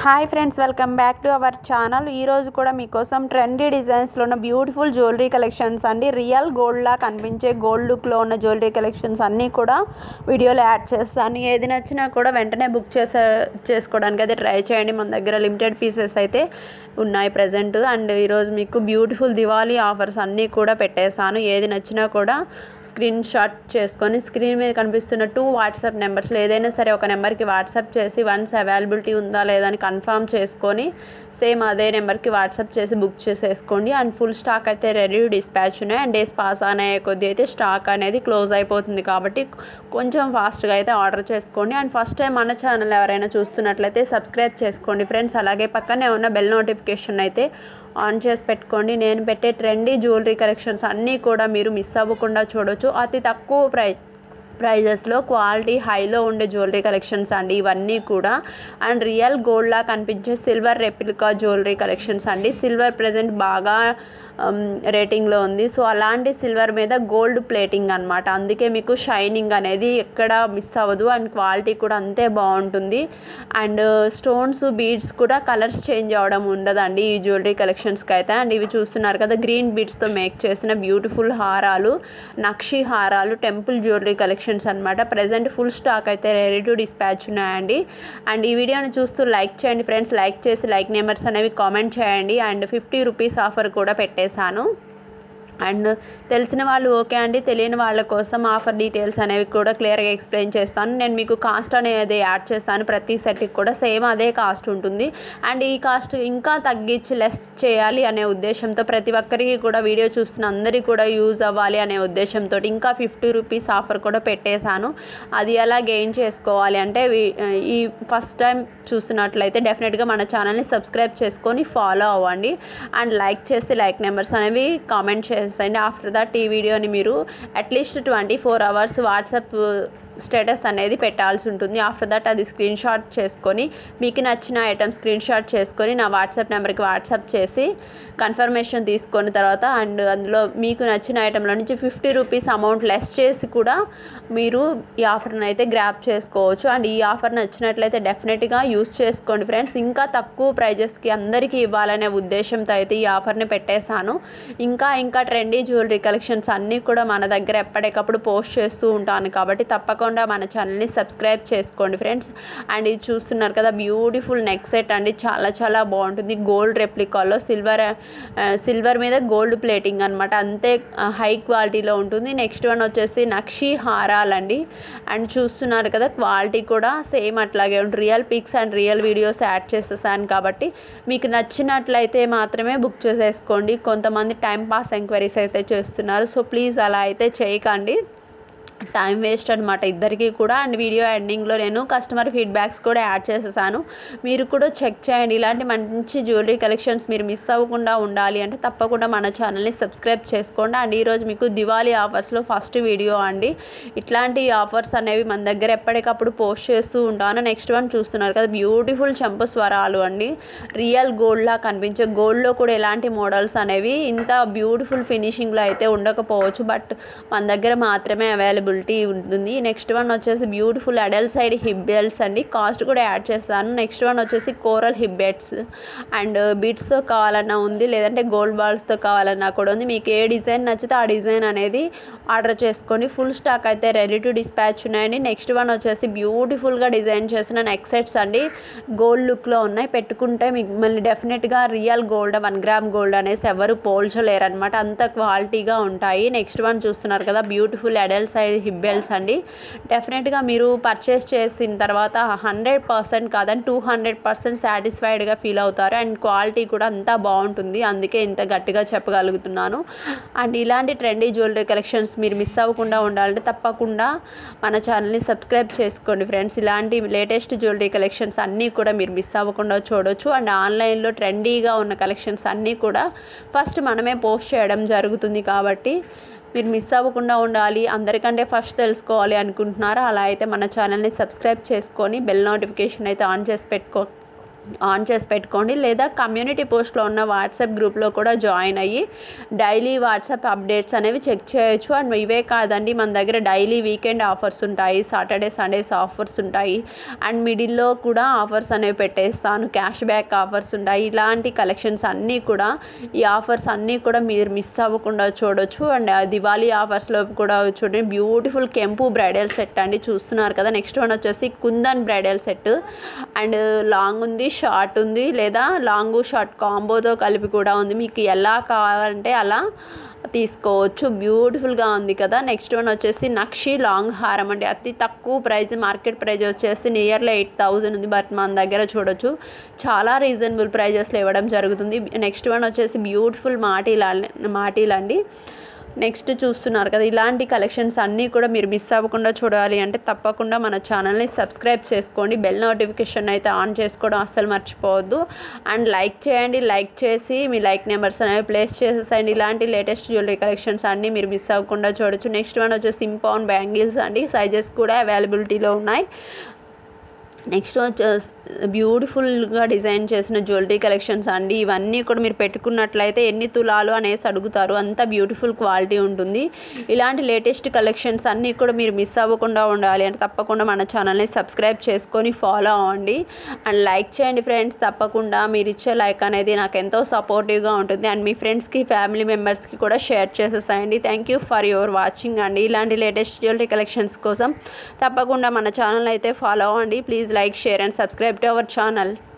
hi friends welcome back to our channel ఈరోజు కూడా మీకోసం ట్రెండీ డిజైన్స్లో ఉన్న బ్యూటిఫుల్ జ్యువెలరీ కలెక్షన్స్ అండి రియల్ గోల్డ్లా కనిపించే గోల్డ్ లుక్లో ఉన్న జ్యువెలరీ కలెక్షన్స్ అన్నీ కూడా వీడియోలో యాడ్ చేస్తాను ఏది నచ్చినా కూడా వెంటనే బుక్ చేసే చేసుకోవడానికి అయితే ట్రై చేయండి మన దగ్గర లిమిటెడ్ పీసెస్ అయితే ఉన్నాయి ప్రజెంట్ అండ్ ఈరోజు మీకు బ్యూటిఫుల్ దివాళీ ఆఫర్స్ అన్నీ కూడా పెట్టేశాను ఏది నచ్చినా కూడా స్క్రీన్ షాట్ చేసుకొని స్క్రీన్ మీద కనిపిస్తున్న టూ వాట్సాప్ నెంబర్స్లో ఏదైనా సరే ఒక నెంబర్కి వాట్సాప్ చేసి వన్స్ అవైలబిలిటీ ఉందా లేదా అని కన్ఫర్మ్ చేసుకొని సేమ్ అదే నెంబర్కి వాట్సాప్ చేసి బుక్ చేసేసుకోండి అండ్ ఫుల్ స్టాక్ అయితే రెడీ డిస్పాచ్ ఉన్నాయి అండ్ డేస్ పాస్ అనే కొద్దీ అయితే స్టాక్ అనేది క్లోజ్ అయిపోతుంది కాబట్టి కొంచెం ఫాస్ట్గా అయితే ఆర్డర్ చేసుకోండి అండ్ ఫస్ట్ టైం మన ఛానల్ ఎవరైనా చూస్తున్నట్లయితే సబ్స్క్రైబ్ చేసుకోండి ఫ్రెండ్స్ అలాగే పక్కనే ఉన్న బెల్ నోటిఫికేషన్ అయితే ఆన్ చేసి పెట్టుకోండి నేను పెట్టే ట్రెండీ జ్యువెలరీ కలెక్షన్స్ అన్నీ కూడా మీరు మిస్ అవ్వకుండా చూడొచ్చు అతి తక్కువ ప్రైస్ ప్రైజెస్లో క్వాలిటీ హైలో ఉండే జ్యువెలరీ కలెక్షన్స్ అండి ఇవన్నీ కూడా అండ్ రియల్ గోల్డ్లా కనిపించే సిల్వర్ రెప్లికా జ్యువెలరీ కలెక్షన్స్ అండి సిల్వర్ ప్రజెంట్ బాగా రేటింగ్లో ఉంది సో అలాంటి సిల్వర్ మీద గోల్డ్ ప్లేటింగ్ అనమాట అందుకే మీకు షైనింగ్ అనేది ఎక్కడ మిస్ అవ్వదు అండ్ క్వాలిటీ కూడా అంతే బాగుంటుంది అండ్ స్టోన్స్ బీడ్స్ కూడా కలర్స్ చేంజ్ అవ్వడం ఉండదండి ఈ జ్యువెలరీ కలెక్షన్స్కి అయితే అండ్ ఇవి చూస్తున్నారు కదా గ్రీన్ బీడ్స్తో మేక్ చేసిన బ్యూటిఫుల్ హారాలు నక్షి హారాలు టెంపుల్ జ్యువెలరీ కలెక్షన్స్ అనమాట ప్రజెంట్ ఫుల్ స్టాక్ అయితే రెడీ టు డిస్పాచ్ ఉన్నాయండి అండ్ ఈ వీడియోని చూస్తూ లైక్ చేయండి ఫ్రెండ్స్ లైక్ చేసి లైక్ నెంబర్స్ అనేవి కామెంట్ చేయండి అండ్ ఫిఫ్టీ రూపీస్ ఆఫర్ కూడా పెట్టేశాను అండ్ తెలిసిన వాళ్ళు ఓకే అండి తెలియని వాళ్ళ కోసం ఆఫర్ డీటెయిల్స్ అనేవి కూడా క్లియర్గా ఎక్స్ప్లెయిన్ చేస్తాను నేను మీకు కాస్ట్ అనేది యాడ్ చేస్తాను ప్రతి సెట్కి కూడా సేమ్ అదే కాస్ట్ ఉంటుంది అండ్ ఈ కాస్ట్ ఇంకా తగ్గించి లెస్ చేయాలి అనే ఉద్దేశంతో ప్రతి ఒక్కరికి కూడా వీడియో చూస్తున్న అందరికీ కూడా యూజ్ అవ్వాలి అనే ఉద్దేశంతో ఇంకా ఫిఫ్టీ రూపీస్ ఆఫర్ కూడా పెట్టేశాను అది ఎలా గెయిన్ చేసుకోవాలి అంటే ఈ ఫస్ట్ టైం చూస్తున్నట్లయితే డెఫినెట్గా మన ఛానల్ని సబ్స్క్రైబ్ చేసుకొని ఫాలో అవ్వండి అండ్ లైక్ చేసి లైక్ నెంబర్స్ అనేవి కామెంట్ చేసి చేసేయండి ఆఫ్టర్ దట్ ఈ వీడియోని మీరు at least twenty four hours WhatsApp status అనేది పెట్టాల్సి ఉంటుంది ఆఫ్టర్ దట్ అది స్క్రీన్ షాట్ చేసుకొని మీకు నచ్చిన ఐటమ్ స్క్రీన్ షాట్ చేసుకొని నా వాట్సాప్ నెంబర్కి వాట్సాప్ చేసి కన్ఫర్మేషన్ తీసుకున్న తర్వాత అండ్ అందులో మీకు నచ్చిన ఐటెంలో నుంచి ఫిఫ్టీ రూపీస్ అమౌంట్ లెస్ చేసి కూడా మీరు ఈ ఆఫర్ని అయితే గ్రాప్ చేసుకోవచ్చు అండ్ ఈ ఆఫర్ నచ్చినట్లయితే డెఫినెట్గా యూస్ చేసుకోండి ఫ్రెండ్స్ ఇంకా తక్కువ ప్రైజెస్కి అందరికీ ఇవ్వాలనే ఉద్దేశంతో అయితే ఈ ఆఫర్ని పెట్టేశాను ఇంకా ఇంకా ట్రెండీ జ్యువెలరీ కలెక్షన్స్ అన్నీ కూడా మన దగ్గర ఎప్పటికప్పుడు పోస్ట్ చేస్తూ ఉంటాను కాబట్టి తప్పకుండా మన ఛానల్ని సబ్స్క్రైబ్ చేసుకోండి ఫ్రెండ్స్ అండ్ ఇది చూస్తున్నారు కదా బ్యూటిఫుల్ నెక్ సెట్ అండి చాలా చాలా బాగుంటుంది గోల్డ్ రెప్లికాల్లో సిల్వర్ సిల్వర్ మీద గోల్డ్ ప్లేటింగ్ అనమాట అంతే హై క్వాలిటీలో ఉంటుంది నెక్స్ట్ వన్ వచ్చేసి నక్షి హారాలండి అండ్ చూస్తున్నారు కదా క్వాలిటీ కూడా సేమ్ అట్లాగే ఉంటుంది real pics and real videos add చేసేసాను కాబట్టి మీకు నచ్చినట్లయితే మాత్రమే బుక్ చేసేసుకోండి కొంతమంది టైం పాస్ ఎంక్వైరీస్ అయితే చేస్తున్నారు సో ప్లీజ్ అలా అయితే చేయకండి టైం వేస్ట్ అనమాట ఇద్దరికి కూడా అండ్ వీడియో ఎండింగ్లో నేను కస్టమర్ ఫీడ్బ్యాక్స్ కూడా యాడ్ చేసేసాను మీరు కూడా చెక్ చేయండి ఇలాంటి మంచి జ్యువెలరీ కలెక్షన్స్ మీరు మిస్ అవ్వకుండా ఉండాలి అంటే తప్పకుండా మన ఛానల్ని సబ్స్క్రైబ్ చేసుకోండి అండ్ ఈరోజు మీకు దివాళీ ఆఫర్స్లో ఫస్ట్ వీడియో అండి ఇట్లాంటి ఆఫర్స్ అనేవి మన దగ్గర ఎప్పటికప్పుడు పోస్ట్ చేస్తూ ఉంటాను నెక్స్ట్ వన్ చూస్తున్నారు కదా బ్యూటిఫుల్ చెంపు స్వరాలు అండి రియల్ గోల్డ్లా కనిపించే గోల్డ్లో కూడా ఎలాంటి మోడల్స్ అనేవి ఇంత బ్యూటిఫుల్ ఫినిషింగ్లో అయితే ఉండకపోవచ్చు బట్ మన దగ్గర మాత్రమే అవైలబుల్ అవైలబిలిటీ ఉంటుంది నెక్స్ట్ వన్ వచ్చేసి beautiful adult side hip belts అండి కాస్ట్ కూడా యాడ్ చేస్తాను నెక్స్ట్ వన్ వచ్చేసి కోరల్ హిప్ బెల్ట్స్ అండ్ బీట్స్తో కావాలన్నా ఉంది లేదంటే గోల్డ్ బాల్స్తో కావాలన్నా కూడా ఉంది మీకు ఏ డిజైన్ నచ్చితే ఆ డిజైన్ అనేది ఆర్డర్ చేసుకోండి ఫుల్ స్టాక్ అయితే రెడీ టు డిస్పాచ్ ఉన్నాయండి నెక్స్ట్ వన్ వచ్చేసి బ్యూటిఫుల్గా డిజైన్ చేసిన నెక్ సెట్స్ అండి గోల్డ్ లుక్లో ఉన్నాయి పెట్టుకుంటే మిమ్మల్ని డెఫినెట్గా real gold one gram gold అనేసి ఎవరు పోల్చలేరు అనమాట అంత క్వాలిటీగా ఉంటాయి నెక్స్ట్ వన్ చూస్తున్నారు కదా beautiful adult size hip belts అండి డెఫినెట్గా మీరు పర్చేస్ చేసిన తర్వాత హండ్రెడ్ పర్సెంట్ కాదని టూ హండ్రెడ్ పర్సెంట్ సాటిస్ఫైడ్గా ఫీల్ అవుతారు అండ్ క్వాలిటీ కూడా అంతా బాగుంటుంది అందుకే ఇంత గట్టిగా చెప్పగలుగుతున్నాను అండ్ ఇలాంటి ట్రెండీ జ్యువెలరీ కలెక్షన్స్ మీరు మిస్ అవ్వకుండా ఉండాలంటే తప్పకుండా మన ఛానల్ని సబ్స్క్రైబ్ చేసుకోండి ఫ్రెండ్స్ ఇలాంటి లేటెస్ట్ జ్యువెలరీ కలెక్షన్స్ అన్నీ కూడా మీరు మిస్ అవ్వకుండా చూడొచ్చు అండ్ ఆన్లైన్లో ట్రెండీగా ఉన్న కలెక్షన్స్ అన్నీ కూడా ఫస్ట్ మనమే పోస్ట్ చేయడం జరుగుతుంది కాబట్టి మీరు మిస్ అవ్వకుండా ఉండాలి అందరికంటే ఫస్ట్ తెలుసుకోవాలి అనుకుంటున్నారా అలా అయితే మన ఛానల్ని సబ్స్క్రైబ్ చేసుకొని బెల్ నోటిఫికేషన్ అయితే ఆన్ చేసి పెట్టుకో ఆన్ చేసి పెట్టుకోండి లేదా కమ్యూనిటీ పోస్ట్లో ఉన్న వాట్సాప్ గ్రూప్లో కూడా జాయిన్ అయ్యి డైలీ వాట్సాప్ అప్డేట్స్ అనేవి చెక్ చేయొచ్చు అండ్ ఇవే కాదండి మన దగ్గర డైలీ వీకెండ్ ఆఫర్స్ ఉంటాయి సాటర్డే సండేస్ ఆఫర్స్ ఉంటాయి అండ్ మిడిల్లో కూడా ఆఫర్స్ అనేవి పెట్టేస్తాను క్యాష్ బ్యాక్ ఆఫర్స్ ఉంటాయి ఇలాంటి కలెక్షన్స్ అన్నీ కూడా ఈ ఆఫర్స్ అన్నీ కూడా మీరు మిస్ అవ్వకుండా చూడొచ్చు అండ్ దివాళీ ఆఫర్స్లో కూడా చూడండి బ్యూటిఫుల్ కెంపు బ్రైడల్ సెట్ అండి చూస్తున్నారు కదా నెక్స్ట్ వన్ వచ్చేసి kundan bridal set and long ఉంది షార్ట్ ఉంది లేదా లాంగ్ షార్ట్ కాంబోతో కలిపి కూడా ఉంది మీకు ఎలా కావాలంటే అలా తీసుకోవచ్చు బ్యూటిఫుల్గా ఉంది కదా నెక్స్ట్ వన్ వచ్చేసి నక్షి లాంగ్ హారం అండి అతి తక్కువ ప్రైస్ మార్కెట్ ప్రైస్ వచ్చేసి నియర్లీ ఎయిట్ థౌజండ్ ఉంది బట్ మన దగ్గర చూడొచ్చు చాలా రీజనబుల్ ప్రైజెస్లో ఇవ్వడం జరుగుతుంది నెక్స్ట్ వన్ వచ్చేసి బ్యూటిఫుల్ మాటీలా మాటీలండి నెక్స్ట్ చూస్తున్నారు కదా ఇలాంటి కలెక్షన్స్ అన్నీ కూడా మీరు మిస్ అవ్వకుండా చూడాలి అంటే తప్పకుండా మన ఛానల్ని సబ్స్క్రైబ్ చేసుకోండి బెల్ నోటిఫికేషన్ అయితే ఆన్ చేసుకోవడం అస్సలు మర్చిపోవద్దు అండ్ లైక్ చేయండి లైక్ చేసి మీ లైక్ నెంబర్స్ అనేవి ప్లేస్ చేసేసండి ఇలాంటి లేటెస్ట్ జ్యువెలరీ కలెక్షన్స్ అన్నీ మీరు మిస్ అవ్వకుండా చూడొచ్చు నెక్స్ట్ వన్ వచ్చేసి ఇంపాన్ బ్యాంగిల్స్ అండి సైజెస్ కూడా అవైలబిలిటీలో ఉన్నాయి నెక్స్ట్ వచ్చేసి బ్యూటిఫుల్గా డిజైన్ చేసిన జ్యువెలరీ కలెక్షన్స్ అండి ఇవన్నీ కూడా మీరు పెట్టుకున్నట్లయితే ఎన్ని తులాలు అనేసి అడుగుతారు అంత బ్యూటిఫుల్ క్వాలిటీ ఉంటుంది ఇలాంటి లేటెస్ట్ కలెక్షన్స్ అన్నీ కూడా మీరు మిస్ అవ్వకుండా ఉండాలి అంటే తప్పకుండా మన ఛానల్ని సబ్స్క్రైబ్ చేసుకొని ఫాలో అవ్వండి అండ్ లైక్ చేయండి ఫ్రెండ్స్ తప్పకుండా మీరు ఇచ్చే లైక్ అనేది నాకు ఎంతో సపోర్టివ్గా ఉంటుంది అండ్ మీ ఫ్రెండ్స్కి ఫ్యామిలీ మెంబర్స్కి కూడా షేర్ చేసేసాయండి thank you for your watching అండి ఇలాంటి లేటెస్ట్ జ్యువెలరీ కలెక్షన్స్ కోసం తప్పకుండా మన ఛానల్ అయితే ఫాలో అవ్వండి please like share and subscribe to our channel